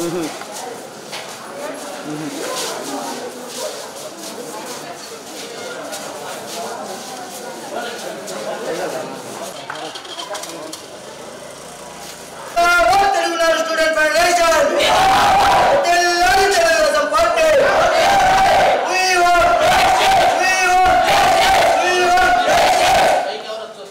తెలుగునాడు student federation తెల్లని Telugudesam party We want justice. We want justice. We want justice.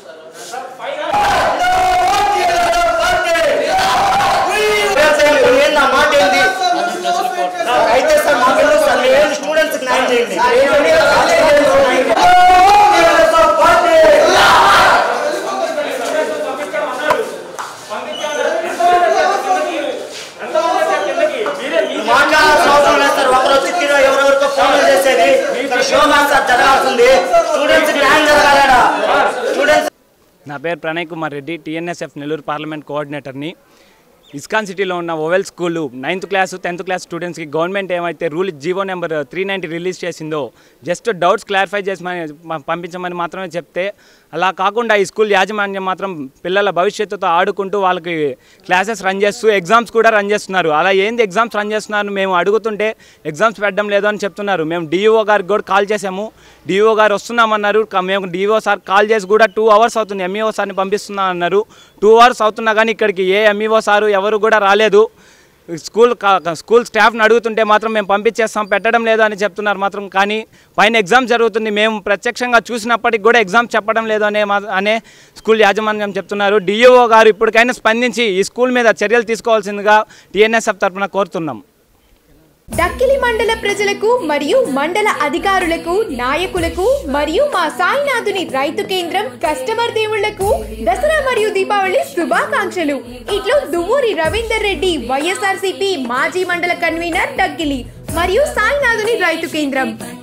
No more Telugudesam party. We want- sir, మీరు ఏంది ఆ మాట ఏంది? అయితే సార్ మా పిల్లలు సార్ మీరు ఏంది స్టూడెంట్స్ కి న్యాయం చేయండి No more తెలుగుదేశం పార్టీ. మాట్లాడాల్సిన అవసరం లేదు సార్ ఒకరు వచ్చి కిలో ఎవరెవరికో ఫోన్లు చేసేది ఇక్కడ షో సార్ జరగాల్సింది స్టూడెంట్స్ న్యాయం జరగాలడా స్టూడెంట్స్ నా పేరు ప్రణయ్ కుమార్ రెడ్డి టీఎన్ఎస్ఎఫ్ నెల్లూరు పార్లమెంట్ కోఆర్డినేటర్ని ఇస్కాన్ సిటీలో ఉన్న Oval school ninth class tenth class స్టూడెంట్స్కి గవర్నమెంట్ ఏమైతే rule GO number three ninety release చేసిందో జస్ట్ డౌట్స్ క్లారిఫై చేసి పంపించమని మాత్రమే చెప్తే అలా కాకుండా ఈ స్కూల్ యాజమాన్యం మాత్రం పిల్లల భవిష్యత్తుతో ఆడుకుంటూ వాళ్ళకి క్లాసెస్ రన్ చేస్తూ ఎగ్జామ్స్ కూడా రన్ చేస్తున్నారు అలా ఏంది ఎగ్జామ్స్ రన్ చేస్తున్నారు మేము అడుగుతుంటే ఎగ్జామ్స్ పెట్టడం లేదు అని చెప్తున్నారు మేము డిఈఓ గారికి కూడా కాల్ చేసాము డిఈఓ గారు వస్తున్నామన్నారు క- మేము డిఈఓ సార్ కాల్ చేసి కూడా టూ అవర్స్ అవుతుంది ఎంఈఓ సార్ని పంపిస్తున్నా అన్నారు టూ అవర్స్ అవుతున్నా కానీ ఇక్కడికి ఏ ఎంఈఓ సారు ఎవరు కూడా రాలేదు స్కూల్ కా- స్కూల్ స్టాఫ్ని అడుగుతుంటే మాత్రం మేము పంపించేస్తాం పెట్టడం లేదు అని చెప్తున్నారు మాత్రం కానీ పైన ఎగ్జామ్ జరుగుతుంది మేము ప్రత్యక్షంగా చూసినప్పటికి కూడా ఎగ్జామ్ చెప్పడం లేదు అనే మా- అనే స్కూల్ యాజమాన్యం చెప్తున్నారు డిఈఓ గారు ఇప్పటికైనా స్పందించి ఈ స్కూల్ మీద చర్యలు తీసుకోవాల్సిందిగా టీఎన్ఎస్ఎఫ్ తరఫున కోరుతున్నాం డక్కిలి మండల ప్రజలకు మరియు మండల అధికారులకు నాయకులకు మరియు మా సాయినాథుని రైతు కేంద్రం కస్టమర్ దేవుళ్లకు దసరా మరియు దీపావళి శుభాకాంక్షలు ఇట్లు దువ్వూరి రవీందర్ రెడ్డి వైఎస్ఆర్సీపీ మాజీ మండల కన్వీనర్ డక్కిలి మరియు సాయినాథుని రైతు కేంద్రం